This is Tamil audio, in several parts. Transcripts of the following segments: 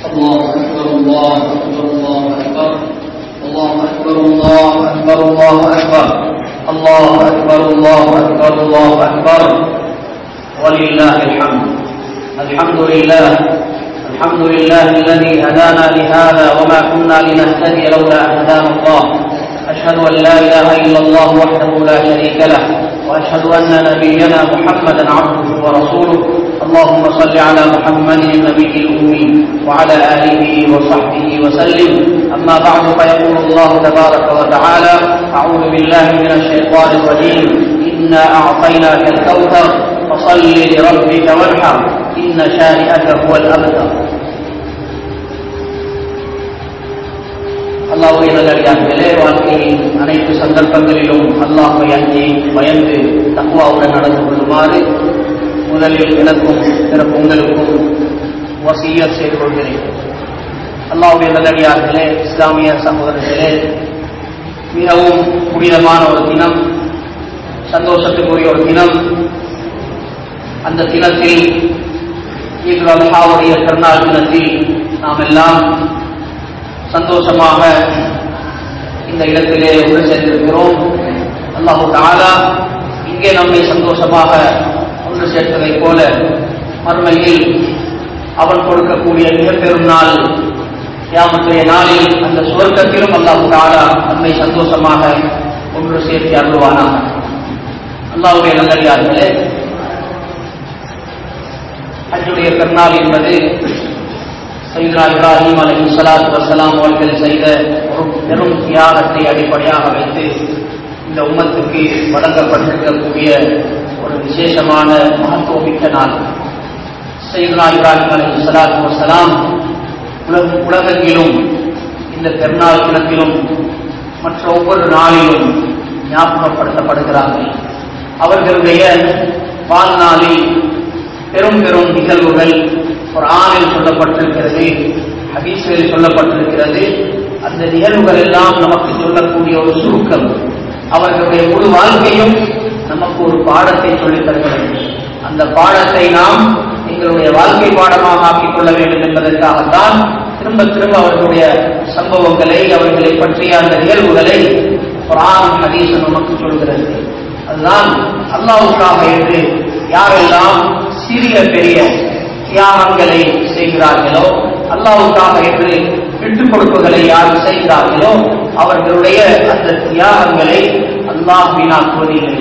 الله أكبر الله أكبر الله أكبر الله أكبر الله أكبر الله أكبر الله أكبر الله أكبر الله أكبر ولله الحمد الحمد لله الحمد لله الذي هدانا لهذا وما كنا لنهتدي لولا أن هدانا الله أشهد أن لا إله إلا الله وحده لا شريك له وأشهد أن نبينا محمدا عبده ورسوله اللهم صل على محمد النبي الأمي وعلى آله وصحبه وسلم أما بعد فيقول الله تبارك وتعالى أعوذ بالله من الشيطان الرجيم إنا أعطيناك الكوثر فصل لربك وانحر إن شانئك هو الأبتر அல்லாஹுடைய நல்லடியார்களே வாழ்க்கையின் அனைத்து சந்தர்ப்பங்களிலும் அல்லாஹை அஞ்சி பயந்து தக்குவாவுடன் நடந்து கொள்ளுமாறு முதலில் எனக்கும் பிறகு உங்களுக்கும் வசியத் செய்து கொள்கிறேன் அல்லாஹுடைய நல்லடியார்களே இஸ்லாமிய சகோதரர்களே மிகவும் புனிதமான ஒரு தினம் சந்தோஷத்துக்குரிய ஒரு தினம் அந்த தினத்தில் ஈது அல்ஹாவுடைய திருநாள் தினத்தில் நாம் எல்லாம் சந்தோஷமாக இந்த இடத்திலே ஒன்று சேர்ந்திருக்கிறோம் அல்லாஹு தாலா இங்கே நம்மை சந்தோஷமாக ஒன்று சேர்த்ததைப் போல மறுமையில் அவன் கொடுக்கக்கூடிய மிக பெரும் நாள் கியாமத்துடைய நாளில் அந்த சுவர்க்கத்திலும் அல்லாஹு தாலா நம்மை சந்தோஷமாக ஒன்று சேர்த்து அருள்வானாக அல்லாஹுடைய நல்லடியார்களே ஹஜ்ஜுடைய பெருநாள் என்பது சைதா இப்ராஹிம் அலி சலாத் வசலாம் அவர்கள் செய்த ஒரு பெரும் தியாகத்தை அடிப்படையாக வைத்து இந்த உம்மத்துக்கு வழங்கப்பட்டிருக்கக்கூடிய ஒரு விசேஷமான மகத்துவமிக்க நாள் சைதா இப்ராஹிம் அலி சலாத் வசலாம் உலக உலகெங்கிலும் இந்த பெருநாள் தினத்திலும் மற்ற ஒவ்வொரு நாளிலும் ஞாபகப்படுத்தப்படுகிறார்கள் அவர்களுடைய வாழ்நாளில் பெரும் பெரும் நிகழ்வுகள் ஒரு ஆணில் சொல்லப்பட்டிருக்கிறது ஹதீஸ்களில் சொல்லப்பட்டிருக்கிறது அந்த நிகழ்வுகள் எல்லாம் நமக்கு சொல்லக்கூடிய ஒரு சுருக்கம் அவர்களுடைய முழு வாழ்க்கையும் நமக்கு ஒரு பாடத்தை சொல்லித் தருகிறது அந்த பாடத்தை நாம் எங்களுடைய வாழ்க்கை பாடமாக ஆக்கிக் கொள்ள வேண்டும் என்பதற்காகத்தான் திரும்ப திரும்ப அவர்களுடைய சம்பவங்களை அவர்களை பற்றிய அந்த நிகழ்வுகளை குரான் ஹதீஸ் நமக்கு சொல்கிறது அதுதான் அல்லாவுக்காக என்று யாரெல்லாம் சிறிய பெரிய தியாகங்களை செய்கிறார்களோ அல்லாவுக்காக என்று விட்டுக் கொடுப்புகளை யார் செய்கிறார்களோ அவர்களுடைய அந்த தியாகங்களை அல்லாஹ் வீணாக்குவதில்லை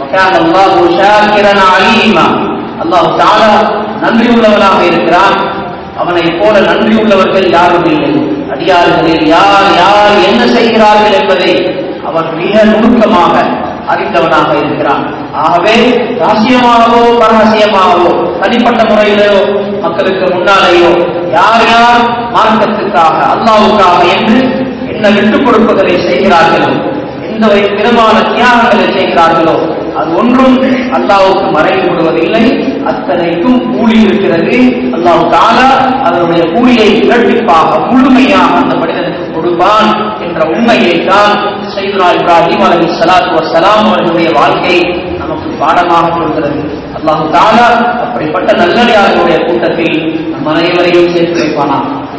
அல்லாஹு தாலா நன்றி உள்ளவனாக இருக்கிறான் அவனை போல நன்றி உள்ளவர்கள் யாரும் இல்லை அடியார்களில் யார் யார் என்ன செய்கிறார்கள் என்பதை அவன் மிக நுணுக்கமாக அறிந்தவனாக இருக்கிறான் ஆகவே ரகசியமாகவோ பரகசியமாகவோ தனிப்பட்ட முறையிலோ மக்களுக்கு முன்னாலேயோ யார் யார் மார்க்கத்துக்காக அல்லாவுக்காக என்று என்ன விட்டுக் கொடுப்பதை செய்கிறார்களோ எந்த விதமான தியாகங்களை செய்கிறார்களோ அது ஒன்றும் அல்லாவுக்கு மறைந்து விடுவதில்லை அத்தனைக்கும் கூலி இருக்கிறது அல்லாஹு தாலா அதனுடைய கூலியை இரட்டிப்பாக முழுமையாக அந்த மனிதனுக்கு கொடுப்பான் என்ற உண்மையை தான் சைதுனா இப்ராஹிம் அலி சலாத்து வசலாம் அவர்களுடைய வாழ்க்கை நமக்கு பாடமாக சொல்கிறது அல்லாஹு தாலா அப்படிப்பட்ட நல்லடியார்களுடைய கூட்டத்தில் நம் அனைவரையும் சேர்த்து வைப்பானா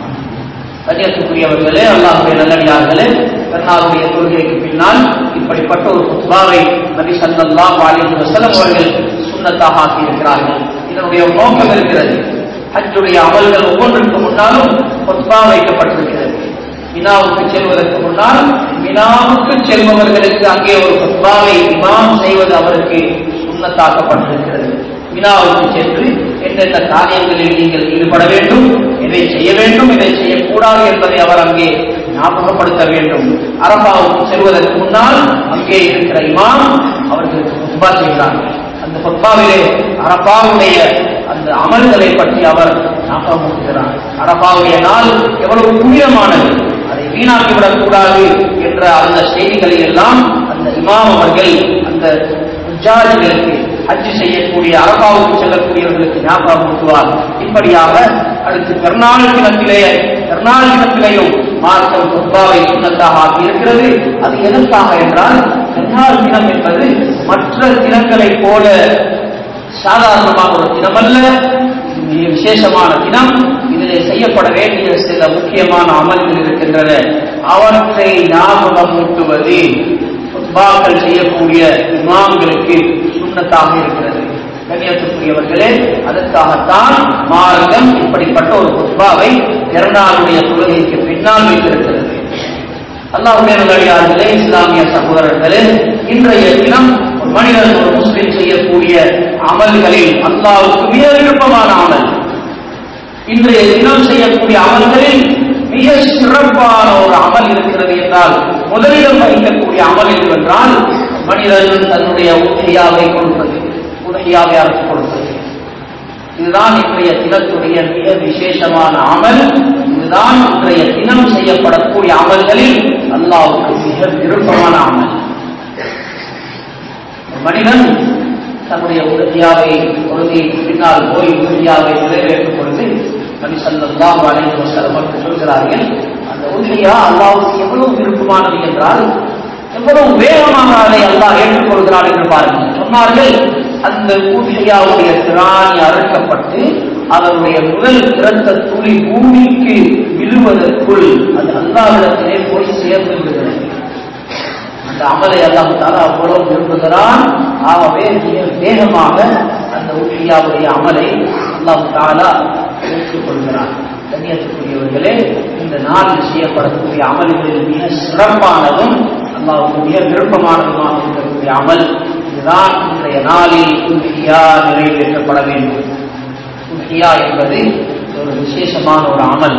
கண்ணியத்துக்குரியவர்களே அல்லாஹுடைய நல்லடியார்களே பெருநாளுடைய தொழுகைக்கு பின்னால் இப்படிப்பட்ட ஒரு குத்பாவை நபி சல்லா அலிஹி வசலம் அவர்கள் சுண்ணத்தாக ஆக்கியிருக்கிறார்கள் இதனுடைய நோக்கம் இருக்கிறது ஹஜ்ஜுடைய அமல்கள் ஒவ்வொன்றுக்கு முன்னாலும் குத்பா வைக்கப்பட்டிருக்கிறது மினாவுக்கு செல்வதற்கு முன்னால் மினாவுக்கு செல்பவர்களுக்கு அங்கே ஒரு குத்பாவை இமாம் செய்வது அவருக்கு சுண்ணத்தாக்கப்பட்டிருக்கிறது மினாவுக்கு சென்று எந்தெந்த காரியங்களில் நீங்கள் ஈடுபட வேண்டும் எதை செய்ய வேண்டும் எதை செய்யக்கூடாது என்பதை அவர் அங்கே ஞாபகப்படுத்த வேண்டும் அரபாவுக்கு செல்வதற்கு முன்னால் அங்கே இருக்கிற இமாம் அவர்களுக்கு குத்பா செய்கிறார்கள் அந்த குத்பாவிலே அரபாவுடைய அந்த அமல்களை பற்றி அவர் ஞாபகப்படுத்துகிறார் அரபாவுடைய நாள் எவ்வளவு புனிதமானது அதை வீணாக்கிவிடக் கூடாது என்ற அந்த செய்திகளை எல்லாம் அந்த இமாம் அவர்கள் அந்த உஜாஜிகளுக்கு ஹஜ் செய்யக்கூடிய அரபாவுக்கு செல்லக்கூடியவர்களுக்கு ஞாபகப்படுத்துவார் இப்படியாக அடுத்து பெருநாள் தினத்திலே பெருநாள் தினத்திலேயும் மார்க்கம் குர்பாவை சுண்ணத்தாக ஆகியிருக்கிறது அது எதற்காக என்றால் பெருநாள் தினம் என்பது மற்ற தினங்களைப் போல சாதாரணமான ஒரு தினமல்ல மிக விசேஷமான தினம் இதிலே செய்ய செய்யப்பட வேண்டிய சில முக்கியமான அமல்கள் இருக்கின்றன அவற்றை ஞாபகம் ஊட்டுவது குத்பாக்கள் செய்யக்கூடிய இமாம்களுக்கு சுண்ணத்தாக இருக்கிறது கண்ணியத்துக்குரியவர்களே அதற்காகத்தான் மார்க்கம் இப்படிப்பட்ட ஒரு குத்பாவை பிறநாளுடைய தொழுகைக்கு பின்னால் வைத்திருக்கிறது அல்லாஹுடைய நல்லடியார்களே இஸ்லாமிய சகோதரர்களே இன்றைய தினம் ஒரு மனிதன் ஒரு முஸ்லிம் செய்யக்கூடிய அமல்களில் அல்லாவுக்கு மிக விருப்பமான அமல் இன்றைய தினம் செய்யக்கூடிய அமல்களில் மிக சிறப்பான ஒரு அமல் இருக்கிறது என்றால் முதலிடம் வகிக்கக்கூடிய அமல் என்னவென்றால் மனிதன் தன்னுடைய உதவியாவை கொடுப்பது உதவியாவை யாருக்கு கொடுப்பது இதுதான் இன்றைய தினத்துடைய மிக விசேஷமான அமல் இதுதான் இன்றைய தினம் செய்யப்படக்கூடிய அமல்களில் அல்லாவுக்கு மிக விருப்பமான அமல் மனிதன் தன்னுடைய உறுதியாவை உறுதி பின்னால் போய் உறுதியாவை நிறைவேற்றும் பொழுது நபி ஸல்லல்லாஹு அலைஹி வஸல்லம் அவர்கள் சொல்கிறார்கள் அந்த உறுதியா அல்லாவுக்கு எவ்வளவு விருப்பமானது என்றால் எவ்வளவு வேகமாக அதை அல்லாஹ் ஏற்றுக்கொள்கிறான் என்று பாருங்கள் சொன்னார்கள் அந்த ஊஷையாவுடைய திராணி அறுக்கப்பட்டு அதனுடைய முதல் பிறந்த துளி பூமிக்கு விழுவதற்குள் அது அல்லாவிடத்திலே போய் சேர்ந்து விடுகிறது அந்த அமலை அல்லாஹால அவ்வளவு விரும்புகிறான் ஆகவே மிக வேகமாக அந்த ஊஷியாவுடைய அமலை அல்லாஹ் தாலா ஏற்றுக்கொள்கிறான் கண்ணியத்துக்குரியவர்களே இந்த நாளில் செய்யப்படக்கூடிய அமல்களில் மிக சிறப்பானதும் அல்லாவுக்கு மிக விருப்பமானதுமாக இருக்கக்கூடிய அமல் இதுதான் இன்றைய நாளில் உன்ஹியா நிறைவேற்றப்பட வேண்டும் உன்ஹியா என்பது ஒரு விசேஷமான ஒரு அமல்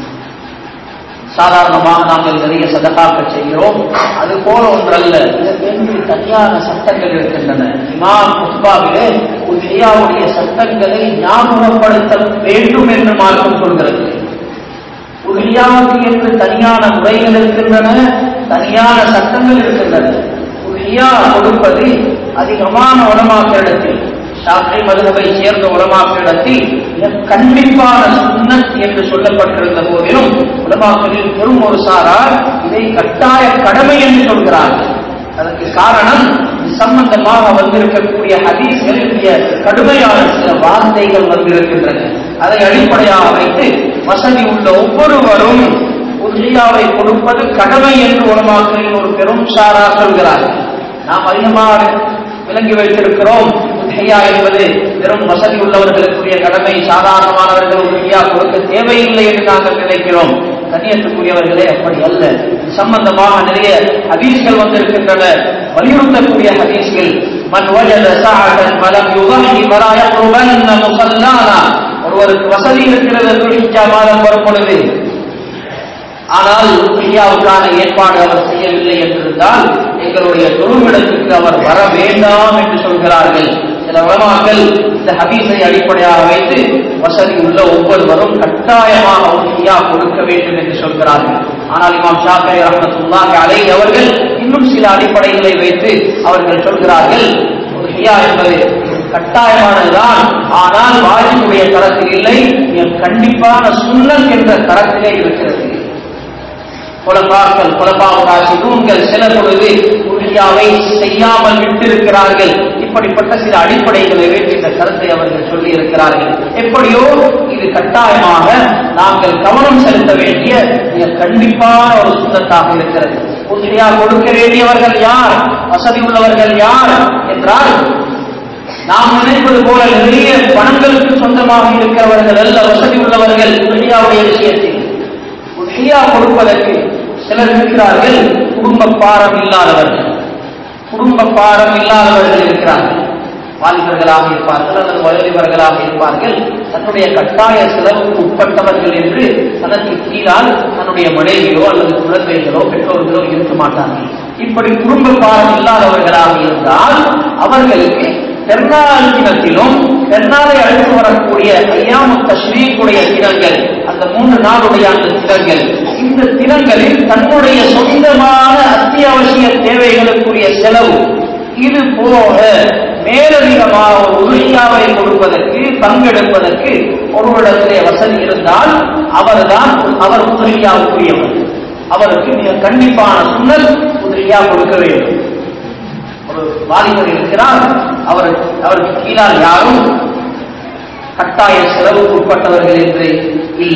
சாதாரணமாக நாங்கள் நிறைய சதகாக்கள் செய்கிறோம் அது போல ஒன்றல்ல இதற்கு தனியான சட்டங்கள் இருக்கின்றன இமாம் குத்பாவிலே உன்ஹியாவுடைய சட்டங்களை ஞாபகப்படுத்த வேண்டும் என்று மார்க்கம் சொல்கிறது உஹியாவுக்கு என்று தனியான முறைகள் இருக்கின்றன தனியான சட்டங்கள் இருக்கின்றன உஹியா கொடுப்பது அதிகமான உலமாக்களிடத்தில் ஷாஃபி மதுகவை சேர்ந்த உலமாக்களிடத்தில் மிக கண்டிப்பான சுன்னத் என்று சொல்லப்பட்டிருந்த போதிலும் உலமாக்களில் பெரும் ஒரு சாரார் இதை கட்டாய கடமை என்று சொல்கிறார்கள் அதற்கு காரணம் இது சம்பந்தமாக வந்திருக்கக்கூடிய ஹதீஸ்களில் கடுமையான சில வார்த்தைகள் வந்திருக்கின்றன அதை அடிப்படையாக வைத்து வசதி உள்ள ஒவ்வொருவரும் உதவியாவை கொடுப்பது கடமை என்று உலமாக்களில் ஒரு பெரும் சாரா சொல்கிறார்கள் நாம் அதிகமாக விளங்கி வைத்திருக்கிறோம் உதவியா என்பது வெறும் வசதி உள்ளவர்களுக்குரிய கடமை சாதாரணமானவர்கள் உதவியா கொடுக்க தேவையில்லை என்று நாங்கள் நினைக்கிறோம் கண்ணியத்துக்குரியவர்களே அப்படி அல்ல இது சம்பந்தமாக நிறைய ஹதீஸ்கள் வந்திருக்கின்றன வலியுறுத்தக்கூடிய ஹதீஸ்கள் மன் வஜத சாஅதன் மலம் யுதஹி ஃபலா யக்ருபன்ன முஸல்லானா ஒருவருக்கு வசதி இருக்கிறது துல்ஹிஜ்ஜா மாதம் வரும் பொழுது ஆனால் உஹியாவுக்கான ஏற்பாடு அவர் செய்யவில்லை என்றிருந்தால் எங்களுடைய தொழுமிடத்துக்கு அவர் வர வேண்டாம் என்று சொல்கிறார்கள் சில உலமாக்கள் இந்த ஹபீஸை அடிப்படையாக வைத்து வசதி உள்ள ஒவ்வொருவரும் கட்டாயமாக உஹியா கொடுக்க வேண்டும் என்று சொல்கிறார்கள் ஆனால் இமாம் ஷாஃபி ரஹமத்துல்லாஹி அலை அவர்கள் இன்னும் சில அடிப்படைகளை வைத்து அவர்கள் சொல்கிறார்கள் உஹியா என்பது கட்டாயமானதுதான் ஆனால் வாஜிபுடைய தரத்தில் இல்லை கண்டிப்பான சுண்ணத் என்ற தரத்திலே இருக்கிறது குலபாக்கள் குலபாவராசி தூண்கள் சில பொழுது உறுதியாவை செய்யாமல் விட்டிருக்கிறார்கள் இப்படிப்பட்ட சில அடிப்படைகளை வைத்து இந்த கருத்தை அவர்கள் சொல்லி இருக்கிறார்கள் எப்படியோ இது கட்டாயமாக நாங்கள் கவனம் செலுத்த வேண்டிய மிக கண்டிப்பான ஒரு சுத்தத்தாக இருக்கிறது உறுதியா கொடுக்க வேண்டியவர்கள் யார் வசதி உள்ளவர்கள் யார் என்றால் நாம் நினைப்பது போல நிறைய பணங்களுக்கு சொந்தமாக இருக்கிறவர்கள் அல்ல வசதி உள்ளவர்கள் உறுதியாவுடைய விஷயத்தில் உதவியா கொடுப்பதற்கு சிலர் இருக்கிறார்கள் குடும்ப பாரம் இல்லாதவர்கள் குடும்ப பாரம் இல்லாதவர்கள் இருக்கிறார்கள் வாலிபர்களாக இருப்பார்கள் அல்லது வயோதிபர்களாக இருப்பார்கள் தன்னுடைய கட்டாய செலவுக்கு உட்பட்டவர்கள் என்று தனக்கு கீழால் தன்னுடைய மனைவியோ அல்லது குழந்தைகளோ பெற்றோர்களோ இருக்க மாட்டார்கள் இப்படி குடும்ப பாரம் இல்லாதவர்களாக இருந்தால் அவர்களுக்கு பெருநாள் தினத்திலும் பெருநாளை அடுத்து வரக்கூடிய ஐயாமு தஸ்ரீக்குடைய தினங்கள் அந்த மூன்று நாளுடைய அந்த தினங்கள் இந்த தினங்களில் தன்னுடைய சொந்தமான அத்தியாவசிய தேவைகளுக்குரிய செலவு இது போக மேலதிகமாக ஒரு உறுதியாவை கொடுப்பதற்கு பங்கெடுப்பதற்கு ஒருவரிடத்திலே வசதி இருந்தால் அவர்தான் அவர் உதவியாவுக்குரியவர் அவருக்கு மிக கண்டிப்பான சுண்ணல் உதவியா கொடுக்க வேண்டும் ஒரு வாலிபர் இருக்கிறார் அவர் அவருக்கு கீழால் யாரும் கட்டாய செலவுக்கு உட்பட்டவர்கள் என்று இல்லை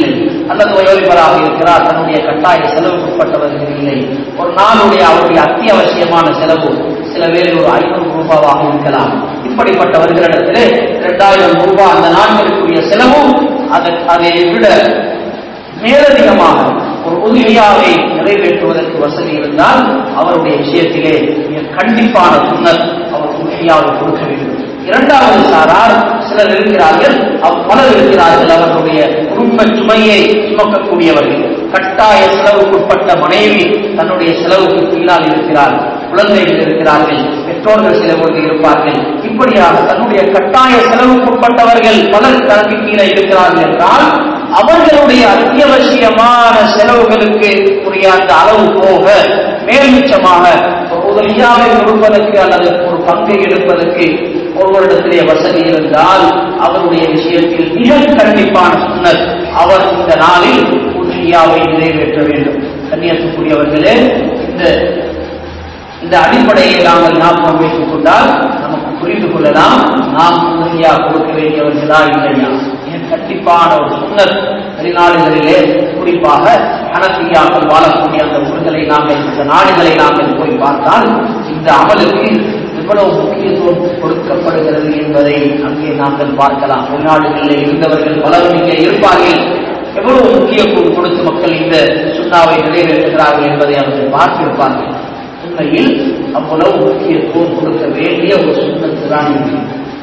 அல்லது வயோதிபராக இருக்கிறார் தன்னுடைய கட்டாய செலவுக்கு உட்பட்டவர்கள் இல்லை ஒரு நாளுடைய அவருடைய அத்தியாவசியமான செலவு சில பேர் ஒரு ஐநூறு ரூபாவாக இருக்கலாம் இப்படிப்பட்டவர்களிடத்திலே இரண்டாயிரம் ரூபாய் அந்த நாட்களுக்குரிய செலவும் அதை அதை விட மேலதிகமாக ஒரு உதவியாவை நிறைவேற்றுவதற்கு வசதி இருந்தால் அவருடைய விஷயத்திலே மிக கண்டிப்பான சுண்ணத் அவர் உதவியாவை கொடுக்க வேண்டும் இரண்டாவது சாரார் சிலர் இருக்கிறார்கள் அவ் பலர் இருக்கிறார்கள் அவர்களுடைய குடும்ப சுமையை சுமக்கக்கூடியவர்கள் கட்டாய செலவுக்குட்பட்ட மனைவி தன்னுடைய செலவுக்கு கீழால் இருக்கிறார் குழந்தைகள் இருக்கிறார்கள் பெற்றோர்கள் சில பொழுது இருப்பார்கள் இப்படியாக தன்னுடைய கட்டாய செலவுக்குட்பட்டவர்கள் பலர் தனக்கு கீழே இருக்கிறார்கள் என்றால் அவர்களுடைய அத்தியாவசியமான செலவுகளுக்கு உரிய அந்த அளவு போக மேல்மிச்சமாக ஒரு உதவியாவை கொடுப்பதற்கு அல்லது ஒரு பங்கை எடுப்பதற்கு ஒருவரிடத்திலே வசதி இருந்தால் அவருடைய விஷயத்தில் மிக கண்டிப்பான சுண்ணல் அவர் இந்த நாளில் உதவியாவை நிறைவேற்ற வேண்டும் கண்ணியத்துக்குரியவர்களே இந்த இந்த அடிப்படையை நாங்கள் ஞாபகம் வைத்துக் கொண்டால் நமக்கு புரிந்து கொள்ளலாம் நாம் உதவியா கொடுக்க வேண்டியவர்களா இல்லையா மிக கண்டிப்பான ஒரு சுண்ணத் வெளிநாடுகளிலே குறிப்பாக அனத்தியாக்கள் வாழக்கூடிய அந்த ஊர்களை நாங்கள் இந்த நாடுகளை நாங்கள் போய் பார்த்தால் இந்த அமலுக்கு எவ்வளவு முக்கியத்துவம் கொடுக்கப்படுகிறது என்பதை அங்கே நாங்கள் பார்க்கலாம் வெளிநாடுகளில் இருந்தவர்கள் பலரும் இங்கே இருப்பார்கள் எவ்வளவு முக்கியத்துவம் கொடுத்து மக்கள் இந்த சுண்ணாவை நிறைவேற்றுகிறார்கள் என்பதை அவர்கள் பார்த்திருப்பார்கள் உண்மையில் அவ்வளவு முக்கியத்துவம் கொடுக்க வேண்டிய ஒரு சுண்ணத்து தான் இது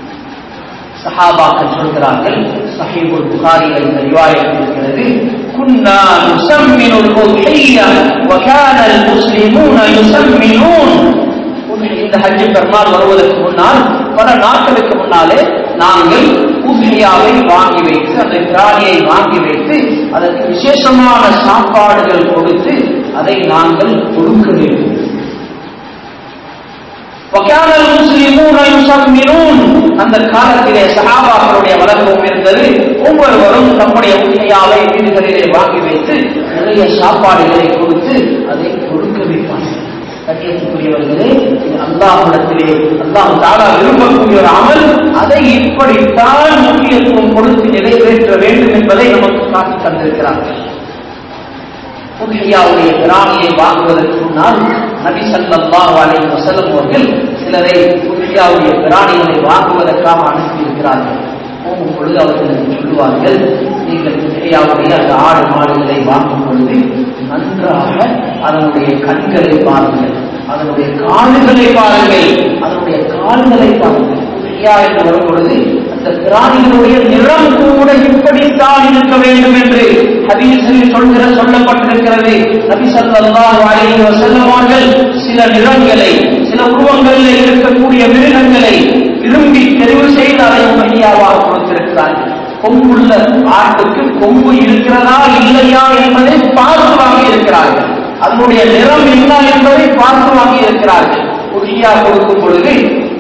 சஹாபாக்கள் சொல்கிறார்கள் சஹீபுல் புகாரியில் இந்த ரிவாயத் இருக்கிறது குன்னா நுசம்மினுல் உத்ஹிய்யா وكان المسلمون يسمنون இந்த ஹஜ்ஜு பெருமாள் வருவதற்கு முன்னால் பல நாட்களுக்கு முன்னாலே நாங்கள் உத்ஹியாவை வாங்கி வைத்து அந்த பிராணியை வாங்கி வைத்து அதற்கு விசேஷமான சாப்பாடுகள் கொடுத்து அதை நாங்கள் கொடுக்க வேண்டும் وكان المسلمون يسمنون அந்த காலத்திலே சஹாபாக்களுடைய வழக்கம் இருந்தது ஒவ்வொருவரும் தம்முடைய உண்மையாவை வீடுகளிலே வாங்கி வைத்து நிறைய சாப்பாடுகளை கொடுத்து அதை கொடுக்க வைப்பார்கள் கண்ணியத்துக்குரியவர்களே அல்லாஹிடத்திலே அல்லாஹ் தாரா விரும்பக்கூடிய ஒரு அமல் அதை இப்படித்தான் முக்கியத்துவம் கொடுத்து நிறைவேற்ற வேண்டும் என்பதை நமக்கு காட்டி தந்திருக்கிறார்கள் புதுகையாவுடைய பிராணியை வாங்குவதற்கு முன்னால் நபி சல்லாஹ் அலைஹி வஸல்லம் அவர்கள் சிலரை புதுகையாவுடைய பிராணிகளை வாங்குவதற்காக அனுப்பியிருக்கிறார்கள் போகும் பொழுது அவர்களுக்கு சொல்லுவார்கள் நீங்கள் புதுகையாவுடைய அந்த ஆடு மாடுகளை வாங்கும் பொழுது நன்றாக அதனுடைய கண்களை பாருங்கள் அதனுடைய கால்களை பாருங்கள் அதனுடைய கால்களை பாருங்கள் புதுகையா என்று வரும் பொழுது அந்த பிராணிகளுடைய நிறம் கூட இப்படித்தான் இருக்க வேண்டும் என்று ஹதீஸில் சொல்கிற சொல்லப்பட்டிருக்கிறது நபி ஸல்லல்லாஹு அலைஹி வஸல்லம் அவர்கள் சில நிறங்களை சில உருவங்களில் இருக்கக்கூடிய மிருகங்களை விரும்பி தெரிவு செய்து அதை மையாவாக கொடுத்திருக்கிறார்கள் கொம்புள்ள ஆட்டுக்கு கொம்பு இருக்கிறதா இல்லையா என்பதை பார்த்து வாங்கி இருக்கிறார்கள் அதனுடைய நிறம் என்ன என்பதை பார்த்து வாங்கி இருக்கிறார்கள் உறுதியா கொடுக்கும் பொழுது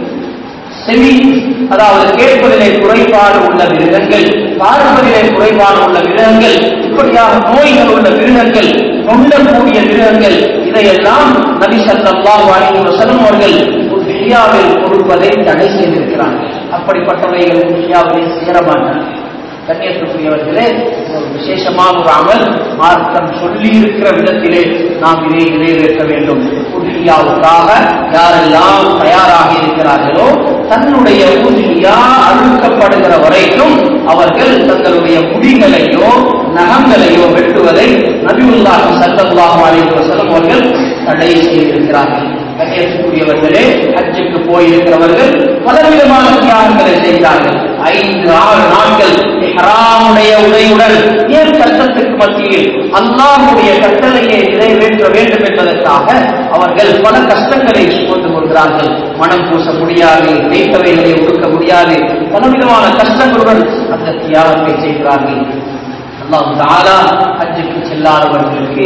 செவி அதாவது கேட்பதிலே குறைபாடு உள்ள மிருகங்கள் பார்ப்பதிலே குறைபாடு உள்ள மிருகங்கள் இப்படியாக நோய்கள் உள்ள மிருகங்கள் கொண்டக்கூடிய மிருகங்கள் இதையெல்லாம் நபி சல்லாஹ் அலைஹி வஸல்லம் அவர்கள் உத்ஹியாவில் கொடுப்பதை தடை செய்திருக்கிறார்கள் அப்படிப்பட்டவைகள் உத்ஹியாவிலே சேரமாட்டார்கள் கண்ணியத்துக்குரியவர்களே ஒரு விசேஷமான ஒரு அமல் மார்க்கம் சொல்லி இருக்கிற விதத்திலே நாம் இதை நிறைவேற்ற வேண்டும் உதிரியாவுக்காக யாரெல்லாம் தயாராக இருக்கிறார்களோ தன்னுடைய உதிரியா அழுக்கப்படுகிற வரைக்கும் அவர்கள் தங்களுடைய முடிகளையோ நகங்களையோ வெட்டுவதை நபியுல்லாஹி ஸல்லல்லாஹு அலைஹி வஸல்லம் அவர்கள் தடை செய்திருக்கிறார்கள் கண்ணியத்துக்குரியவர்களே ஹஜ்ஜுக்கு போயிருக்கிறவர்கள் பலவிதமான தியாகங்களை செய்கிறார்கள் ஐந்து ஆறு நாட்கள் ஹராமுடைய உடையுடன் ஏன் கஷ்டத்துக்கு மத்தியில் அல்லாஹுடைய கட்டளையை நிறைவேற்ற வேண்டும் என்பதற்காக அவர்கள் பல கஷ்டங்களை சுமந்து கொள்கிறார்கள் மனம் பூச முடியாது வைத்தவைகளை ஒடுக்க முடியாது பலவிதமான கஷ்டங்களுடன் அந்த தியாகத்தை செய்கிறார்கள் அல்லாஹ் தாலா ஹஜ்ஜுக்கு செல்லாதவர்களுக்கு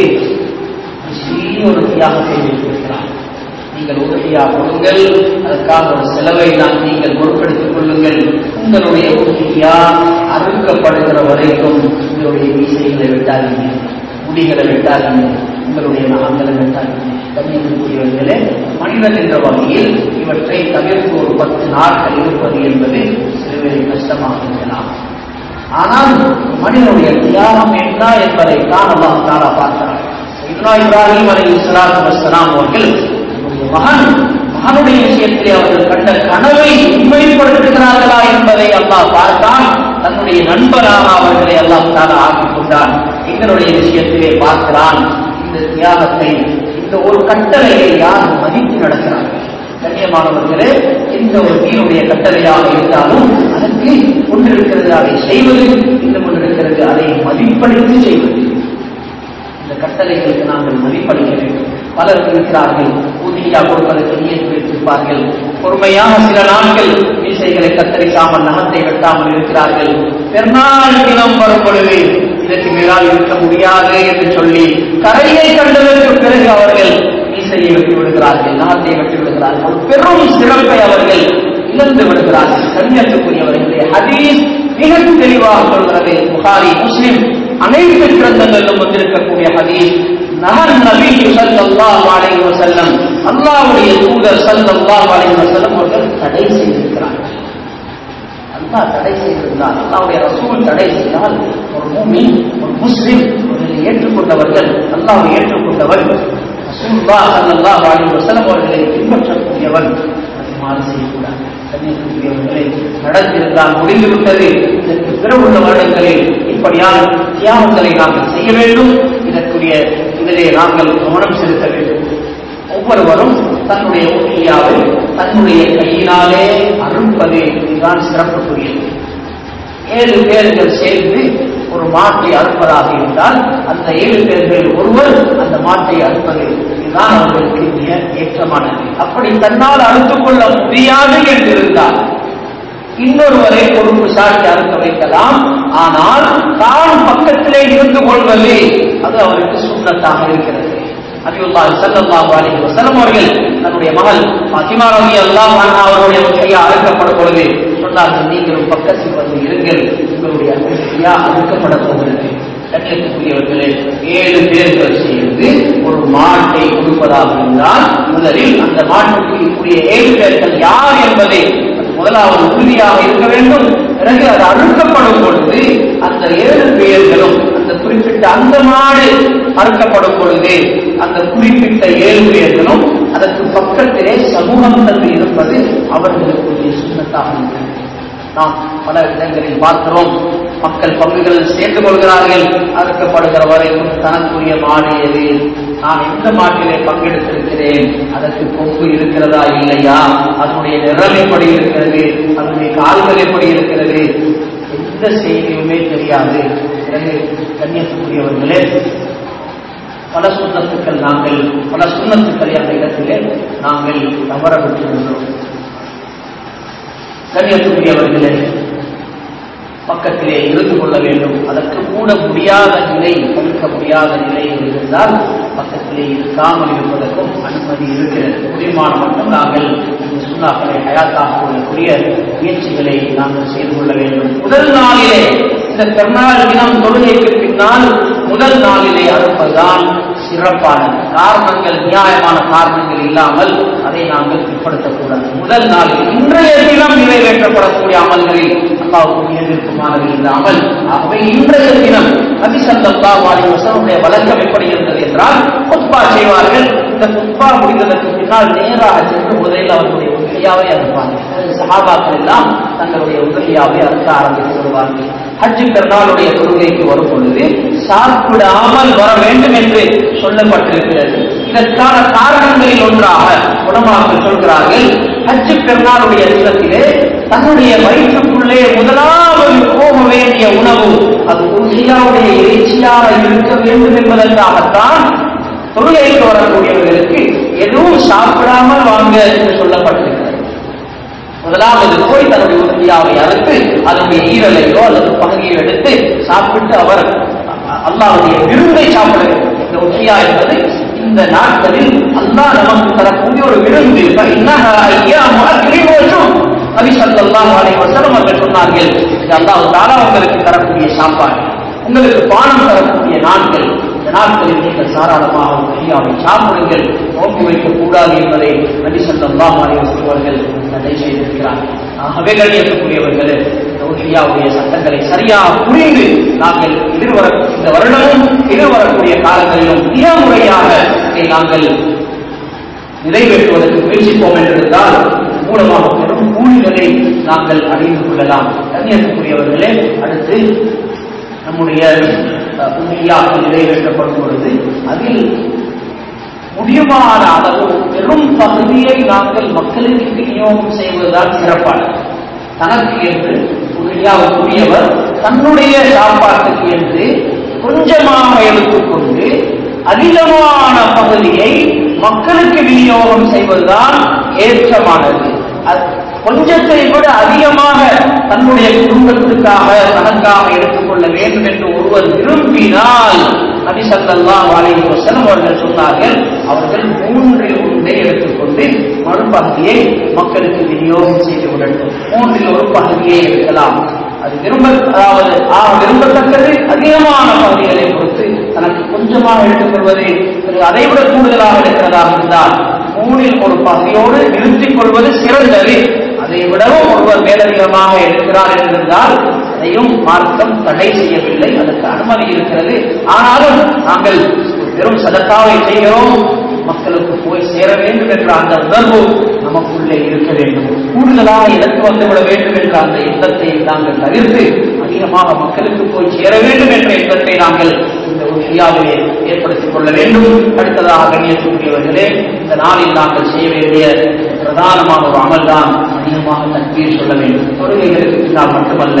சிறிய ஒரு தியாகத்தை வைத்திருக்கிறார் நீங்கள் உதவியா கொடுங்கள் அதற்காக ஒரு செலவை தான் நீங்கள் பொறுப்பெடுத்துக் கொள்ளுங்கள் உங்களுடைய உதவியா அறுக்கப்படுகிற வரைக்கும் உங்களுடைய மீசைகளை வெட்டாதீங்க முடிகளை வெட்டாதீங்க உங்களுடைய நகங்களை வெட்டாதீங்க கண்ணியத்துக்குரியவர்களே மனிதன் என்ற வகையில் இவற்றை தவிர்த்து ஒரு பத்து நாட்கள் இருப்பது என்பது சிறுவரை கஷ்டமாக இருக்கலாம் ஆனால் மனிதனுடைய தியாகம் என்ன என்பதை தான் அல்லாஹ் தாலா பார்க்கிறார் இப்னா இப்ராஹிம் அலி இஸ்லாத்து வசலாம் அவர்கள் தன்னுடைய மகன் மகனுடைய விஷயத்திலே அவர்கள் கண்ட கனவை உண்மைப்படுத்துகிறார்களா என்பதை அல்லாஹ் பார்த்தான் தன்னுடைய நண்பராக அவர்களை அல்லாஹ் தாலா ஆக்கிக் கொண்டான் எங்களுடைய விஷயத்திலே பார்க்கிறான் இந்த தியாகத்தை இந்த ஒரு கட்டளையை யார் மதித்து நடக்கிறார்கள் கண்ணியமானவர்களே எந்த ஒரு தீனுடைய கட்டளையாக இருந்தாலும் அதற்கு ஒன்று இருக்கிறது அதை செய்வது இன்னும் ஒன்று இருக்கிறது அதை மதிப்பளித்து செய்வது இந்த கட்டளைகளுக்கு நாங்கள் மதிப்பளிக்க வேண்டும் பலர் இருக்கிறார்கள் ஊதியா கொடுப்பதற்கு நியத்து வைத்திருப்பார்கள் பொறுமையாக சில நாட்கள் மீசைகளை கத்தரிக்காமல் நகத்தை வெட்டாமல் இருக்கிறார்கள் பெருநாள் தினம் வரும் பொழுது இதற்கு மேலால் இருக்க முடியாது என்று சொல்லி கரையை கண்டதற்கு பிறகு அவர்கள் மீசையை வெட்டி விடுகிறார்கள் நகத்தை வெட்டி விடுகிறார்கள் ஒரு பெரும் சிறப்பை அவர்கள் இழந்து விடுகிறார்கள் கண்ணியத்துக்குரியவர்களே ஹதீஸ் மிக தெளிவாக சொல்கிறது புகாரி முஸ்லிம் அனைத்து கிரந்தங்களிலும் வந்திருக்கக்கூடிய ஹதீஸ் நகன் நபி ஸல்லல்லாஹு அலைஹி வஸல்லம் அல்லாஹ்வுடைய தூதர் ஸல்லல்லாஹு அலைஹி வஸல்லம் அவர்கள் தடை செய்திருக்கிறார்கள் அல்லாஹ் தடை செய்திருந்தால் அல்லாஹ்வுடைய ரசூல் தடை செய்தால் ஒரு மூமின் ஒரு முஸ்லிம் அவர்களை ஏற்றுக்கொண்டவர்கள் அல்லாஹ்வை ஏற்றுக்கொண்டவர் ரசூலுல்லாஹ் ஸல்லல்லாஹு அலைஹி வஸல்லம் அவர்களை பின்பற்றக்கூடியவன் அதை மாறு செய்யக்கூடாது கண்ணியத்துக்குரியவர்களை நடந்திருந்தால் முடிந்துவிட்டது இதற்கு பிறகுள்ள வருடங்களில் இப்படியான தியாகங்களை நாங்கள் செய்ய வேண்டும் இதற்குரிய இதிலே நாங்கள் கவனம் செலுத்த வேண்டும் ஒவ்வொருவரும் தன்னுடைய உண்மையாவை தன்னுடைய கையினாலே அருள்பது இதுதான் சிறப்புக்குரியது ஏழு பேர்கள் சேர்ந்து ஒரு மாட்டை அறுப்பதாக இருந்தால் அந்த ஏழு பேர்கள் ஒருவர் அந்த மாட்டை அறுப்பது இதுதான் அவர்களுக்கு மிக ஏற்றமானது அப்படி தன்னால் அறுத்துக் கொள்ள முடியாது என்று இருந்தால் இன்னொருவரை பொறுப்பு சாட்டி அறுக்க வைக்கலாம் ஆனால் தான் பக்கத்திலே இருந்து கொள்வது அது அவருக்கு சுண்ணத்தாக இருக்கிறது நபியுல்லாஹி ஸல்லல்லாஹு அலைஹி வஸல்லம் அவர்கள் தன்னுடைய மகள் ஃபாத்திமா ரலியல்லாஹு அன்ஹா அவருடைய கையா அறுக்கப்படும் பொழுது சொன்னார்கள் நீங்களும் பக்கத்தில் வந்து இருங்கள் உங்களுடைய கையா அறுக்கப்பட போகிறது கண்ணியத்துக்குரியவர்களே ஏழு பேர்கள் சேர்ந்து ஒரு மாட்டை கொடுப்பதாக இருந்தால் முதலில் அந்த மாட்டுக்கு உரிய ஏழு பேர்கள் யார் என்பதை முதலாவது உறுதியாக இருக்க வேண்டும் பிறகு அது அறுக்கப்படும் பொழுது அந்த ஏழு பேர்களும் அந்த குறிப்பிட்ட அந்த மாடு அறுக்கப்படும் பொழுது அந்த குறிப்பிட்ட ஏழு பேர்களும் அதற்கு பக்கத்திலே சமூகத்தில் இருப்பது அவர்களுக்குரிய சுண்ணத்தாக இருக்கிறது நாம் பல இடங்களில் பார்க்கிறோம் மக்கள் பங்குகளில் சேர்ந்து கொள்கிறார்கள் அறுக்கப்படுகிற வரைக்கும் தனக்குரிய மாடு எது நான் எந்த மாட்டிலே பங்கெடுத்திருக்கிறேன் அதற்கு கொம்பு இருக்கிறதா இல்லையா அதனுடைய நிறம் எப்படி இருக்கிறது அதனுடைய கால்கள் எப்படி இருக்கிறது எந்த செய்தியுமே தெரியாது பிறகு கண்ணியத்துக்குரியவர்களே பல சுண்ணத்துக்கள் நாங்கள் பல சுண்ணத்துக்களை அந்த இடத்திலே நாங்கள் தவற விட்டுகின்றோம் கண்ணியத்துக்குரியவர்களே பக்கத்திலே இருந்து கொள்ள வேண்டும் அதற்கு கூட முடியாத நிலை தவிர்க்க முடியாத நிலை இருந்தால் பக்கத்திலே இருக்காமல் இருப்பதற்கும் அனுமதி இருக்கிறது முடியுமான மட்டும் நாங்கள் இந்த சுண்ணாக்களை ஹயாத்தாக கொள்ளக்கூடிய முயற்சிகளை நாங்கள் செய்து கொள்ள வேண்டும் முதல் நாளிலே இந்த பெருநாள் தினம் தொழுகைக்கு பின்னால் முதல் நாளிலே அறுப்பதுதான் சிறப்பானது காரணங்கள் நியாயமான காரணங்கள் இல்லாமல் அதை நாங்கள் பிற்படுத்தக்கூடாது முதல் நாளில் இன்றைய தினம் நிறைவேற்றப்படக்கூடிய அமல்களில் அல்லாவுக்கு எதிர்க்குமானது இல்லாமல் ஆகவே இன்றைய தினம் நபி சல்லாஹ் அலி வசனுடைய வழக்கம் எப்படி இருந்தது என்றால் குத்பா செய்வார்கள் இந்த குத்பா முடிந்ததற்கு பின்னால் நேராக சென்று முதலில் அவர்களுடைய உதவியாவை அறுப்பார்கள் சஹாபாக்கள் எல்லாம் தங்களுடைய உதவியாவை அறுக்க ஆரம்பித்து வருவார்கள் ஹஜ்ஜு பெருநாளுடைய தொழுகைக்கு வரும் பொழுது சாப்பிடாமல் வர வேண்டும் என்று சொல்லப்பட்டிருக்கிறது இதற்கான காரணங்களில் ஒன்றாக உலமாக்கள் சொல்கிறார்கள் ஹஜ்ஜு பெருநாளுடைய தினத்திலே தன்னுடைய வயிற்றுக்குள்ளே முதலாவது போக வேண்டிய உணவு அது உறுதியாவுடைய இறைச்சியாக இருக்க வேண்டும் என்பதற்காகத்தான் தொழுகைக்கு வரக்கூடியவர்களுக்கு எதுவும் சாப்பிடாமல் வாங்க என்று சொல்லப்பட்டிருக்கிறது முதலாவது போய் தன்னுடைய உறுதியாவை அறுத்து அதனுடைய ஈரலையோ அல்லது பகுதியோ எடுத்து சாப்பிட்டு அவர் அல்லாவுடைய விருந்தை சாப்பிட வேண்டும் இந்த உறுதியா என்பது இந்த நாட்களில் அல்லாஹ் நமக்கு தரக்கூடிய ஒரு விருந்து நபி ஸல்லல்லாஹு அலைஹி வஸல்லம் அவர்கள் சொன்னார்கள் இது அல்லாஹ் தஆலா உங்களுக்கு தரக்கூடிய சாப்பாடு உங்களுக்கு பானம் தரக்கூடிய நாட்கள் இந்த நாட்களில் நீங்கள் தாராளமாக உறுதியாவை சாப்பிடுங்கள் நோக்கி வைக்கக் கூடாது என்பதை நபி ஸல்லல்லாஹு அலைஹி வஸல்லம் அவர்கள் தடை செய்திருக்கிறார்கள் ஆகவே கண்ணியத்துக்குரியவர்களே இந்த உஹியாவுடைய சட்டங்களை சரியாக புரிந்து நாங்கள் எதிர்வர இந்த வருடமும் எதிர்வரக்கூடிய காலங்களிலும் மிக முறையாக இதை நாங்கள் நிறைவேற்றுவதற்கு முயற்சிப்போம் என்றிருந்தால் மூலமாக பெரும் கூலிகளை நாங்கள் அடைந்து கொள்ளலாம் கண்ணியத்துக்குரியவர்களே அடுத்து நம்முடைய உண்மையாக நிறைவேற்றப்படும் பொழுது அதில் முடியுமான அளவு பெரும் பகுதியை நாங்கள் மக்களுக்கு விநியோகம் செய்வதுதான் சிறப்பானது தனக்கு என்று உண்மையாவுக்குரியவர் தன்னுடைய சாப்பாட்டுக்கு என்று கொஞ்சமாக எடுத்துக்கொண்டு அதிகமான பகுதியை மக்களுக்கு விநியோகம் செய்வதுதான் ஏற்றமானது அது- கொஞ்சத்தை விட அதிகமாக தன்னுடைய குடும்பத்திற்காக தனக்காக எடுத்துக்கொள்ள வேண்டும் என்று ஒருவர் விரும்பினால் நபி ஸல்லல்லாஹு அலைஹி வஸல்லம் அவர்கள் சொன்னார்கள் அவர்கள் மூன்றில் ஒன்றை எடுத்துக்கொண்டு மறுபகுதியை மக்களுக்கு விநியோகம் செய்து விடட்டும் மூன்றில் ஒரு பகுதியை எடுக்கலாம் அது விரும்ப அதாவது ஆ, விரும்பத்தக்கது அதிகமான பகுதிகளை பொறுத்து தனக்கு கொஞ்சமாக எடுத்துக்கொள்வது பிறகு அதைவிட கூடுதலாக இருக்கிறதாக இருந்தால் மூணில் ஒரு பகுதியோடு நிறுத்திக் கொள்வது சிறந்தது அதை விடவும் ஒருவர் மேலதிகமாக எடுக்கிறார் என்றிருந்தால் அதையும் மார்க்கம் தடை செய்யவில்லை அதற்கு அனுமதி இருக்கிறது ஆனாலும் நாங்கள் வெறும் சதக்காவை செய்கிறோம் மக்களுக்கு போய் சேர வேண்டும் என்ற அந்த உணர்வு நமக்குள்ளே இருக்க வேண்டும் கூடுதலாக எனக்கு வந்துவிட வேண்டும் என்ற அந்த எண்ணத்தை நாங்கள் தவிர்த்து அதிகமாக மக்களுக்கு போய் சேர வேண்டும் என்ற எண்ணத்தை நாங்கள் இந்த உஷியாவிலே ஏற்படுத்திக் கொள்ள வேண்டும் அடுத்ததாக கண்ணியத்துக்குரியவர்களே இந்த நாளில் நாங்கள் செய்ய வேண்டிய பிரதானமான ஒரு அமல்தான் அதிகமாக தற்பீர் சொல்ல வேண்டும் தொழுகைகளுக்கு பின்னால் மட்டுமல்ல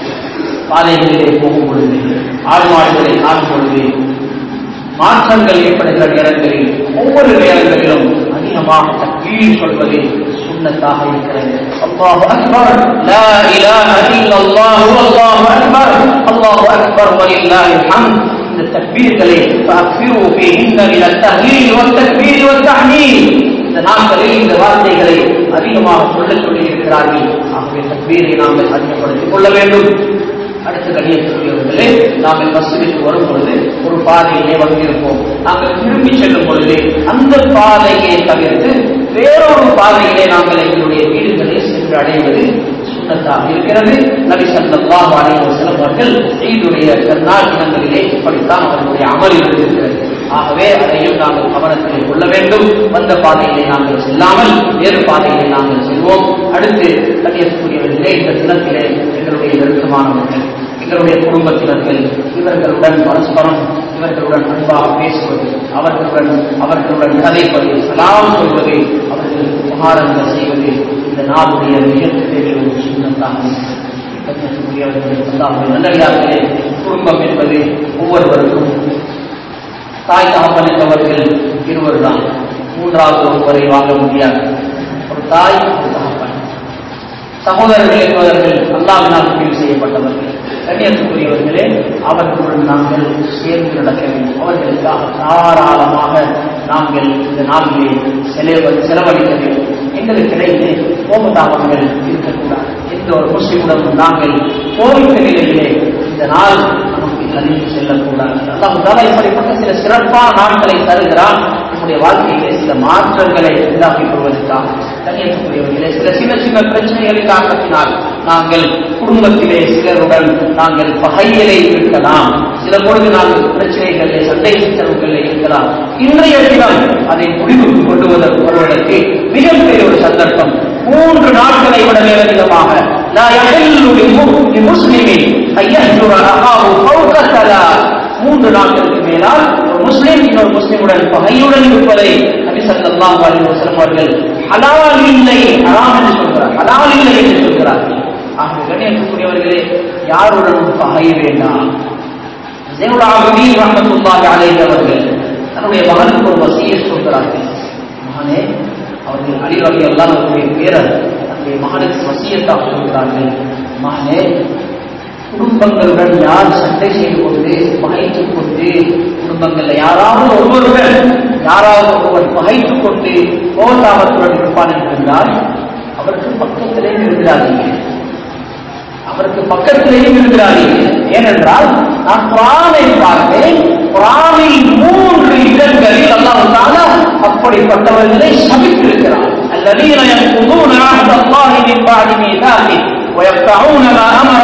பாதைகளிலே போகும் பொழுது ஆடு மாடுகளை காணும் பொழுது மாற்றங்கள் ஏற்படுகிற நேரங்களில் ஒவ்வொரு நேரங்களிலும் அதிகமாக தக்பீர் சொல்வது சுன்னத்தாக இருக்கிறது அல்லாஹு அக்பர் லா இலாஹ இல்லல்லாஹு அல்லாஹு அக்பர் அல்லாஹு அக்பர் வலில்லாஹில் ஹம்த் இந்த தக்பீர்களை فأكثروا فيهن من التهليل والتكبير والتحميد இந்த நாட்களில் இந்த வார்த்தைகளை அதிகமாக சொல்லச் சொல்லி இருக்கிறார்கள் ஆகவே தக்பீரை நாங்கள் அதிகப்படுத்திக் கொள்ள வேண்டும் அடுத்த கண்ணியத்துக்குரியவர்களே நாங்கள் மசூதிக்கு வரும் பொழுது ஒரு பாதையிலே வந்திருப்போம் நாங்கள் திரும்பி செல்லும் பொழுது அந்த பாதையை தவிர்த்து வேறொரு பாதையிலே நாங்கள் எங்களுடைய வீடுகளை சென்று அடைவது சுண்ணத்தாக இருக்கிறது நபி ஸல்லல்லாஹு அலைஹி வஸல்லம் அவர்கள் ஈதுடைய பெருநாள் தினங்களிலே இப்படித்தான் அவர்களுடைய அமல் இருந்திருக்கிறது ஆகவே அதையும் நாங்கள் கவனத்தில் கொள்ள வேண்டும் வந்த பாதையிலே நாங்கள் செல்லாமல் வேறு பாதையிலே நாங்கள் செல்வோம் அடுத்து கண்ணியத்துக்குரியவர்களே இந்த தினத்திலே எங்களுடைய நெருக்கமானவர்கள் எங்களுடைய குடும்பத்தினர்கள் இவர்களுடன் பரஸ்பரம் இவர்களுடன் அன்பாக பேசுவது அவர்களுடன் அவர்களுடன் கதைப்பது சலாம் சொல்வது அவர்களுக்கு உபகாரங்கள் செய்வது இந்த நாளுடைய மிகப்பெரிய ஒரு சுண்ணத்தாக நல்லடியார்களே குடும்பம் என்பது ஒவ்வொருவருக்கும் தாய் தகப்பன் என்பவர்கள் இருவர் தான் மூன்றாவது ஒருவரை வாங்க முடியாது ஒரு தாய் ஒரு தகப்பன் சகோதரர்கள் என்பவர்கள் அல்லாவினால் முடிவு செய்யப்பட்டவர்கள் கண்ணியத்துக்குரியவர்களே அவர்களுடன் நாங்கள் சேர்ந்து நடக்க வேண்டும் அவர்களுக்காக தாராளமாக நாங்கள் இந்த நாளிலே செலவ செலவழிக்க வேண்டும் எங்களுக்கு இடையே கோபதாபங்கள் இருக்கக்கூடாது எந்த ஒரு முஸ்லிமுடன் நாங்கள் கோவித்த நிலையிலே இந்த நாள் நமக்கு நலிந்து செல்லக்கூடாது அல்லாஹ் இப்படிப்பட்ட சில சிறப்பான நாட்களை தருகிறான் நம்முடைய வாழ்க்கையிலே சில மாற்றங்களை உண்டாக்கிக் கொள்வதற்காக கண்ணியத்துக்குரியவர்களே சில சின்ன சின்ன பிரச்சனைகளின் காரணத்தினால் நாங்கள் குடும்பத்திலே சிலருடன் நாங்கள் பகையிலே இருக்கலாம் சில பொழுது நாங்கள் பிரச்சனைகளிலே சண்டை சித்தரவுகளிலே இருக்கலாம் இன்றைய தினம் அதை முடிவுக்கு கொண்டு வருவதற்கு வருவதற்கு மிகப்பெரிய ஒரு சந்தர்ப்பம் மூன்று நாட்களை விட மேலதிகமாக லா யஹில்லு லிமு- லிமுஸ்லிமின் ஐயஹ்ஜுர அஹாஹு ஃபௌக ஸலாத். மூன்று நாட்களுக்கு மேலால் ஒரு முஸ்லிம் இன்னொரு முஸ்லிமுடன் பகையுடன் இருப்பதை நபி ஸல்லல்லாஹு அலைஹி வஸல்லம் அவர்கள் ஹலால் இல்லை ஹராம் என்று சொல்கிறார் ஹலால் இல்லை என்று சொல்கிறார்கள் ஆகவே கண்ணியத்துக்குரியவர்களே யாருடனும் பகை வேண்டாம் ஜெயுல் ஆபதீன் ரஹ்மத்துல்லாஹி அலைஹி அவர்கள் தன்னுடைய மகனுக்கு ஒரு வசியை சொல்கிறார்கள் மகனே அவர்கள் அலி ரவி அல்லாஹ் அவருடைய பேரர் தன்னுடைய மகனுக்கு வசியத்தாக சொல்கிறார்கள் மகனே குடும்பங்களுடன் யார் சண்டை செய்து கொண்டு பகைத்துக் கொண்டு குடும்பங்கள்ல யாராவது ஒருவருடன் யாராவது ஒருவர் பகைத்துக் கொண்டு கோதாபத்துடன் இருப்பான் என்றிருந்தால் அவருக்கு பக்கத்திலே இருக்கிறாதீங்க அவருக்கு பக்கத்திலேயும் இருக்கிறார்கள் ஏனென்றால் நான் குரானை பார்த்தேன் குரானில் மூன்று இடங்களில் அல்லாஹ் தாலா அப்படிப்பட்டவர்களை சபித்திருக்கிறார் الذين ينقضون عهد الله من بعد ميثاقه ويقطعون ما امر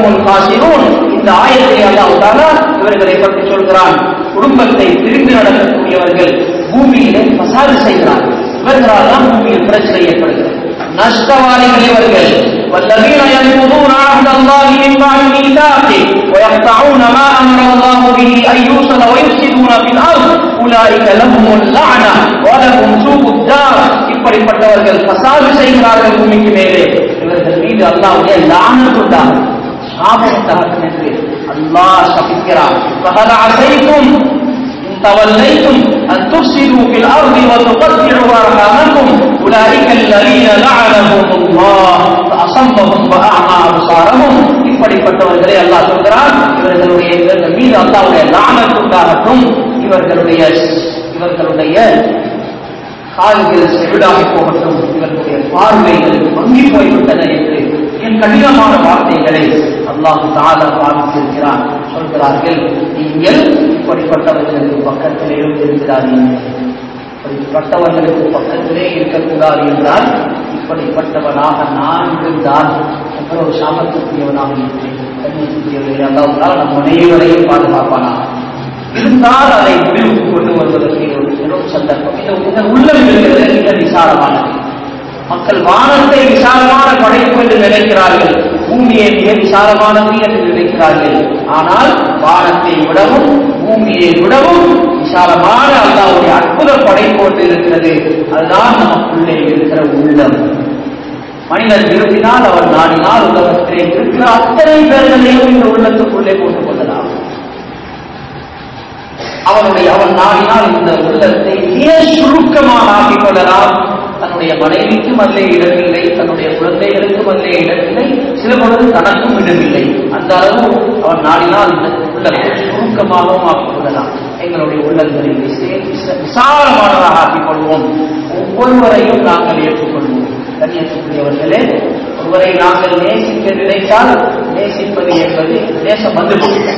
ஹுமுல் காசிரூன் இந்த ஆயத்தை அல்லாஹ் தஆலா இவர்களை பற்றி சொல்கிறான் குடும்பத்தை பிரிந்து நடக்கக்கூடியவர்கள் பூமியிலே பசாது செய்கிறார்கள் இவர்களால் தான் பூமியில் பிரச்சனை ஏற்படுகிறது நஷ்டவாளிகள் இவர்கள் والذين ينقضون عهد الله من بعد ميثاقه ويقطعون ما امر الله به ان يوصل ويفسدون في الارض اولئك لهم اللعنه ولهم سوء الدار இப்படிப்பட்டவர்கள் பசாது செய்கிறார்கள் பூமிக்கு மேலே இவர்கள் மீது அல்லாஹ்வுடைய லானத் உண்டாகும் சாபம் உண்டாகும் என்று அல்லாஹ் சபிக்கிறார் فهل عسيتم إن توليتم أن تفسدوا في الأرض وتقطعوا أرحامكم أولئك الذين لعنهم الله فأصمهم وأعمى أبصارهم இப்படிப்பட்டவர்களே அல்லாஹ் சொல்கிறான் இவர்களுடைய இவர்கள் மீது அல்லாஹ்வுடைய லானத் உண்டாகட்டும் இவர்களுடைய இவர்களுடைய கால்கள் செவிடாகி போகட்டும் இவர்களுடைய பார்வைகள் மங்கி போய்விட்டன என்று என் கடினமான வார்த்தைகளை அல்லாஹு தாலா பாதித்திருக்கிறான் சொல்கிறார்கள் நீங்கள் இப்படிப்பட்டவர்களுக்கு பக்கத்திலே இருக்கிறார்கள் இப்படிப்பட்டவர்களுக்கு பக்கத்திலே இருக்கக்கூடாது என்றால் இப்படிப்பட்டவனாக நான் இருந்தால் எவ்வளவு சாபத்துக்குரியவனாக இருக்கிறேன் கண்ணியத்துக்குரியவர்களே அல்லாஹ் நம் அனைவரையும் பாதுகாப்பானாக இருந்தால் அதை முடிவுக்கு கொண்டு வருவதற்கு ஒரு பெரும் சந்தர்ப்பம் இந்த இந்த உள்ளம் இருக்கிறது மிக விசாலமானது மக்கள் வானத்தை விசாலமான படைப்பு என்று நினைக்கிறார்கள் பூமியை மிக விசாலமானது என்று நினைக்கிறார்கள் ஆனால் வானத்தை விடவும் பூமியை விடவும் விசாலமான அல்லாவுடைய அற்புத படைப்பு ஒன்று இருக்கிறது அதுதான் நமக்குள்ளே இருக்கிற உள்ளம் மனிதன் விரும்பினால் அவர் நாடினால் உலகத்திலே இருக்கிற அத்தனை பேர்களையும் இந்த உள்ளத்துக்குள்ளே போட்டுக் கொள்ளலாம் அவனுடைய அவன் நாடினால் இந்த உள்ளத்தை மிக சுருக்கமாக ஆக்கிக் கொள்ளலாம் தன்னுடைய மனைவிக்கும் அதிலே இடமில்லை தன்னுடைய குழந்தைகளுக்கும் அதிலே இடமில்லை சில பொழுது தனக்கும் இடமில்லை அந்த அளவு அவன் நாடினால் இந்த உள்ளத்தை சுருக்கமாகவும் ஆக்கிக் கொள்ளலாம் எங்களுடைய உள்ளங்களை விசே- விச- விசாலமானதாக ஆக்கிக் கொள்வோம் ஒவ்வொருவரையும் நாங்கள் ஏற்றுக்கொள்வோம் கண்ணியத்துக்குரியவர்களே ஒருவரை நாங்கள் நேசிக்க நினைத்தால் நேசிப்பது என்பது நேசம் வந்துவிடும்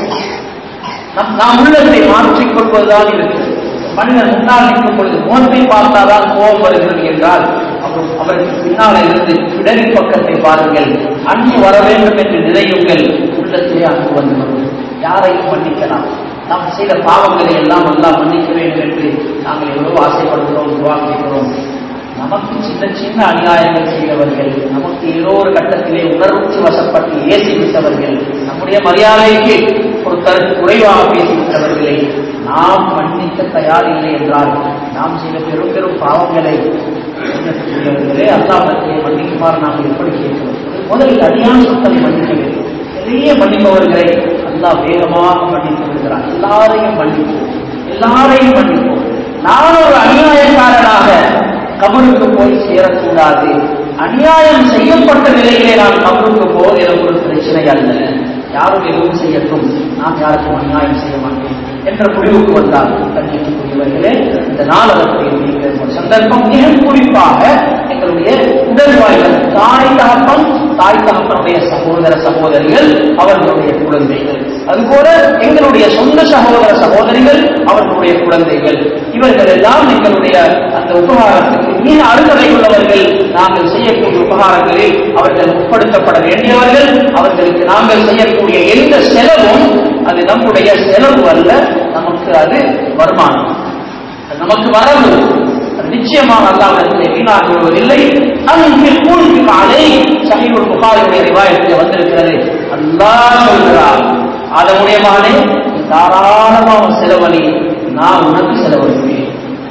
நம் நாம் உள்ளத்தை மாற்றிக் கொள்வதுதான் இருக்கிறது மனிதன் முன்னால் நிற்கும் பொழுது முகத்தை பார்த்தாதான் கோபம் வருகிறது என்றால் அவர் அவருக்கு பின்னால இருந்து இடறி பக்கத்தை பாருங்கள் அன்பு வர வேண்டும் என்று நினையுங்கள் உள்ளத்திலே அன்பு வந்து வரும் யாரையும் மன்னிக்கலாம் நாம் செய்த பாவங்களை எல்லாம் எல்லாம் மன்னிக்க வேண்டும் என்று நாங்கள் எவ்வளவு ஆசைப்படுகிறோம் உருவாக்குகிறோம் நமக்கு சின்ன சின்ன அநியாயங்கள் செய்தவர்கள் நமக்கு ஏதோ ஒரு கட்டத்திலே உணர்ச்சி வசப்பட்டு ஏசி விட்டவர்கள் நம்முடைய மரியாதைக்கு ஒரு கருத்து குறைவாக பேசிவிட்டவர்களை நாம் மன்னிக்க தயாரில்லை என்றால் நாம் செய்த பெரும் பெரும் பாவங்களை மன்னிக்கக்கூடியவர்களே அல்லாஹத்தை மன்னிக்குமாறு நாம் எப்படி கேட்கிறோம் முதலில் அடியான சொற்களை மன்னிக்க வேண்டும் பெரிய மன்னிப்பவர்களை அல்லாஹ் வேகமாக மன்னித்து விடுகிறான் எல்லாரையும் மன்னிப்போம் எல்லாரையும் மன்னிப்போம் நான் ஒரு அநியாயக்காரனாக கபருக்கு போய் சேரக்கூடாது அநியாயம் செய்யப்பட்ட நிலையிலே நான் கபருக்கு போவது எனக்கு ஒரு பிரச்சனை அல்ல யாரும் எதுவும் செய்யட்டும் நான் யாருக்கும் அநியாயம் செய்ய மாட்டேன் என்ற முடிவுக்கு வந்தால் கண்ணியத்துக்குரியவர்களே இந்த நாளகத்தை நீங்கள் ஒரு சந்தர்ப்பம் மிக குறிப்பாக எங்களுடைய உடல் வாய்கள் தாய் தகப்பன் தாய் தகப்பனுடைய சகோதர சகோதரிகள் அவர்களுடைய குழந்தைகள் அதுபோல எங்களுடைய சொந்த சகோதர சகோதரிகள் அவர்களுடைய குழந்தைகள் இவர்கள் எல்லாம் எங்களுடைய அந்த உபகாரத்துக்கு மிக அருகதை உள்ளவர்கள் நாங்கள் செய்யக்கூடிய உபகாரங்களில் அவர்கள் உட்படுத்தப்பட வேண்டியவர்கள் அவர்களுக்கு நாங்கள் செய்யக்கூடிய எந்த செலவும் அது நம்முடைய செலவு அல்ல நமக்கு அது வருமானம் அது நமக்கு வரவு அது நிச்சயமாக அல்லாவிடத்திலே வீணாக விடுவதில்லை அங்கே கூழ்வி மாலை சஹீவுல் புகாரியுடைய ரிவாயத்தில் வந்திருக்கிறது அல்லாஹ் சொல்கிறார் அதனுடைய மகனே நீ தாராளமாக செலவழி நான் உனக்கு செலவழிப்பேன்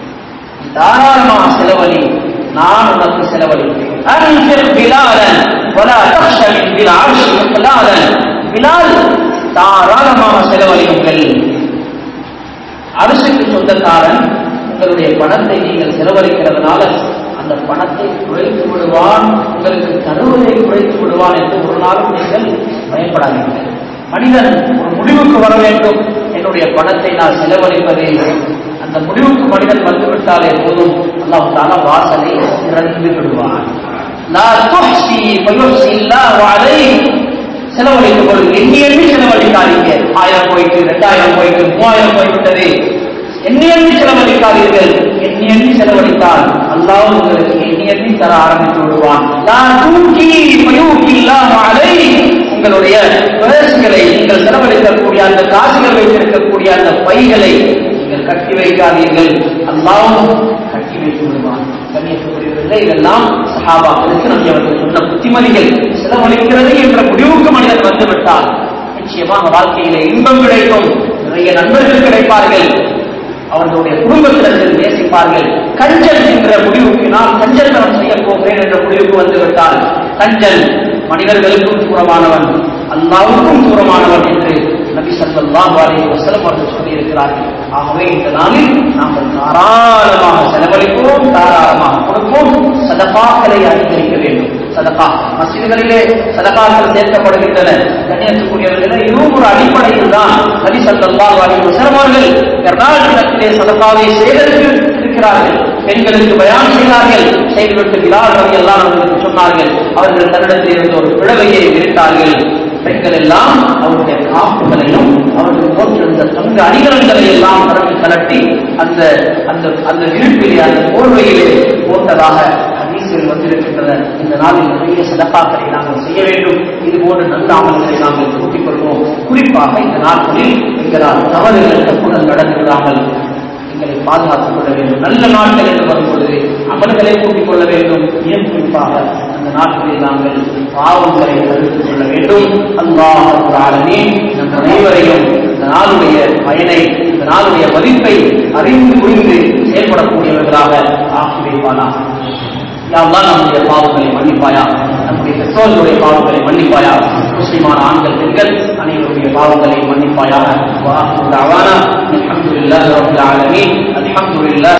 நீ தாராளமாக செலவழி நான் உனக்கு செலவழிப்பேன் அன்பில் பிலாலன் ولا تخش من بالعرش إقلالا பிலால் தாராளமாக செலவழியுங்கள் அரசுக்கு சொந்தக்காரன் உங்களுடைய பணத்தை நீங்கள் செலவழிக்கிறதுனால அந்த பணத்தை குறைத்து விடுவான் உங்களுக்கு தருவதை குறைத்து விடுவான் என்று ஒரு நாளும் நீங்கள் பயப்படாதீர்கள் மனிதன் ஒரு முடிவுக்கு வர வேண்டும் என்னுடைய பணத்தை நான் செலவழிப்பதே அந்த முடிவுக்கு மனிதன் வந்துவிட்டாலே போதும் அல்லாஹ் தாலா வாசலை திறந்து விடுவான் லா துஹ்சி ஃபயுஹ்சி அல்லாஹு அலைஹி செலவழிக்கும் பொழுது எண்ணி எண்ணி செலவழிக்காதீங்க ஆயிரம் போயிட்டு ரெண்டாயிரம் போயிட்டு மூவாயிரம் போய்விட்டது எண்ணி எண்ணி செலவழிக்காதீர்கள் எண்ணி எண்ணி செலவழித்தால் அல்லாஹ் உங்களுக்கு எண்ணி எண்ணி தர ஆரம்பித்து விடுவான் லா தூக்கி ஃபயூக்கி அல்லாஹு அலைஹி உங்களுடைய பர்சுகளை நீங்கள் செலவழிக்கக்கூடிய அந்த காசுகள் வைத்திருக்கக்கூடிய அந்த பைகளை நீங்கள் கட்டி வைக்காதீர்கள் அல்லாவும் கட்டி வைத்து விடுவான் கண்ணியத்துக்குரியவர்களே இதெல்லாம் சஹாபாக்களுக்கு நம்பி அவர்கள் சொன்ன புத்திமதிகள் செலவழிக்கிறது என்ற முடிவுக்கு மனிதன் வந்துவிட்டால் நிச்சயமாக வாழ்க்கையிலே இன்பம் கிடைக்கும் நிறைய நண்பர்கள் கிடைப்பார்கள் அவர்களுடைய குடும்பத்தினர்கள் நேசிப்பார்கள் கஞ்சல் என்ற முடிவுக்கு நான் கஞ்சத்தனம் செய்ய போகிறேன் என்ற முடிவுக்கு வந்துவிட்டால் கஞ்சல் மனிதர்களுக்கும் தூரமானவன் அல்லாவுக்கும் தூரமானவன் என்று நபி ஸல்லல்லாஹு அலைஹி வஸல்லம் அவர்கள் சொல்லியிருக்கிறார்கள் ஆகவே இந்த நாளில் நாங்கள் தாராளமாக செலவழிப்போம் தாராளமாக கொடுப்போம் சதபாக்களை அதிகரிக்க வேண்டும் சதகா மசிதிகளிலே சதகாக்கள் சேர்க்கப்படுகின்றன கண்ணியத்துக்குரியவர்களே இதுவும் ஒரு அடிப்படையில் தான் நபி ஸல்லல்லாஹு அலைஹி வஸல்லம் அவர்கள் பெருநாள் தினத்திலே சதகாவை சேகரித்து இருக்கிறார்கள் பெண்களுக்கு பயான் செய்தார்கள் செய்துவிட்டு பிலால் ரவி எல்லாம் அவர்களுக்கு சொன்னார்கள் அவர்கள் தன்னிடத்தில் இருந்த ஒரு பிளவையை விரித்தார்கள் பெண்கள் எல்லாம் அவருடைய காப்புகளையும் அவர்கள் போட்டிருந்த தங்க அணிகலன்களை எல்லாம் பிறகு கலட்டி அந்த அந்த அந்த விருப்பிலே அந்த போர்வையிலே போட்டதாக ஹதீஸில் வந்திருக்கின்றன இந்த நாளில் நிறைய சதப்பாக்களை நாங்கள் செய்ய வேண்டும் இது போன்ற நல்ல அமல்களை நாங்கள் கூட்டிக் கொள்வோம் குறிப்பாக இந்த நாட்களில் எங்களால் தவறுகள் தப்புகள் நடந்து விடாமல் எங்களை பாதுகாத்துக் கொள்ள வேண்டும் நல்ல நாட்கள் என்று வரும்பொழுது அமல்களை கூட்டிக் கொள்ள வேண்டும் மிக குறிப்பாக அந்த நாட்களில் நாங்கள் பாவங்களை தவிர்த்துக் கொள்ள வேண்டும் அல்லாஹ் ஆலமே நம் அனைவரையும் இந்த நாளுடைய பயனை இந்த நாளுடைய மதிப்பை அறிந்து புரிந்து செயல்படக்கூடியவர்களாக ஆக்கி வைப்பானாக யாரெல்லாம் நம்முடைய பாவங்களை மன்னிப்பாயா நம்முடைய பெற்றோர்களுடைய பாவங்களை மன்னிப்பாயா முஸ்லிமான ஆண்கள் பெண்கள் அனைவருடைய பாவங்களை மன்னிப்பாயா வாஹு தஅவானா அல்ஹம்துலில்லாஹி ரப்பில் ஆலமீன் அல்ஹம்துலில்லாஹ்